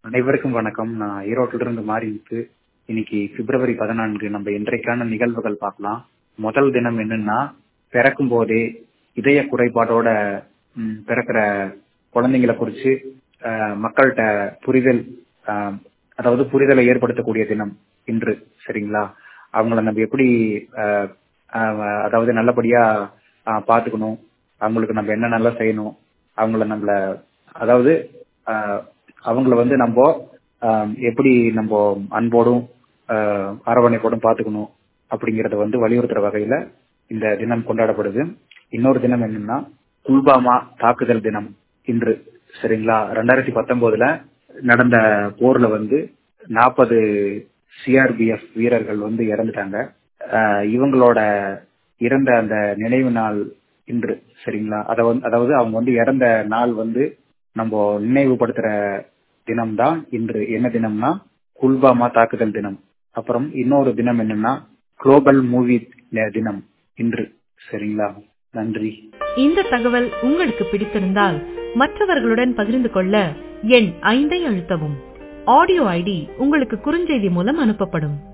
அனைவருக்கும் வணக்கம் நான் ஈரோட்டில இருந்து மாறிட்டு இன்னைக்கு பிப்ரவரி பதினான்கு நம்ம இன்றைக்கான நிகழ்வுகள் பார்க்கலாம் முதல் தினம் என்னன்னா பிறக்கும் போதே இதய குறைபாடோட ம், பிறக்கிற குழந்தைங்களை குறிச்சு அஹ், மக்கள்கிட்ட புரிதல் அஹ், அதாவது புரிதலை ஏற்படுத்தக்கூடிய தினம் இன்று சரிங்களா அவங்கள நம்ம எப்படி அஹ், அஹ், அதாவது நல்லபடியா அஹ், பாத்துக்கணும் அவங்களுக்கு நம்ம என்ன நல்லா செய்யணும் அவங்கள நம்மள அதாவது அஹ், அவங்கள வந்து நம்ம அஹ், எப்படி நம்ம அன்போடும் அஹ், அரவணைப்போடும் பாத்துக்கணும் அப்படிங்கறத வந்து வலியுறுத்துற வகையில இந்த தினம் கொண்டாடப்படுது இன்னொரு தினம் என்னன்னா புல்வாமா தாக்குதல் தினம் இன்று சரிங்களா ரெண்டாயிரத்தி பத்தொன்பதுல நடந்த போர்ல வந்து நாற்பது சிஆர்பிஎஃப் வீரர்கள் வந்து இறந்துட்டாங்க அஹ், இவங்களோட இறந்த அந்த நினைவு நாள் இன்று சரிங்களா அத வந்து அதாவது அவங்க வந்து இறந்த நாள் வந்து நம்ம நினைவுபடுத்துற தினம் தான் இன்று என்ன தினம்னா புல்வாமா தாக்குதல் தினம் அப்புறம் இன்னொரு தினம் என்னன்னா குளோபல் மூவி தினம் இன்று சரிங்களா நன்றி இந்த தகவல் உங்களுக்கு பிடித்திருந்தால் மற்றவர்களுடன் பகிர்ந்து கொள்ள எண் ஐந்தை அழுத்தவும் ஆடியோ ஐடி உங்களுக்கு குறுஞ்செய்தி மூலம் அனுப்பப்படும்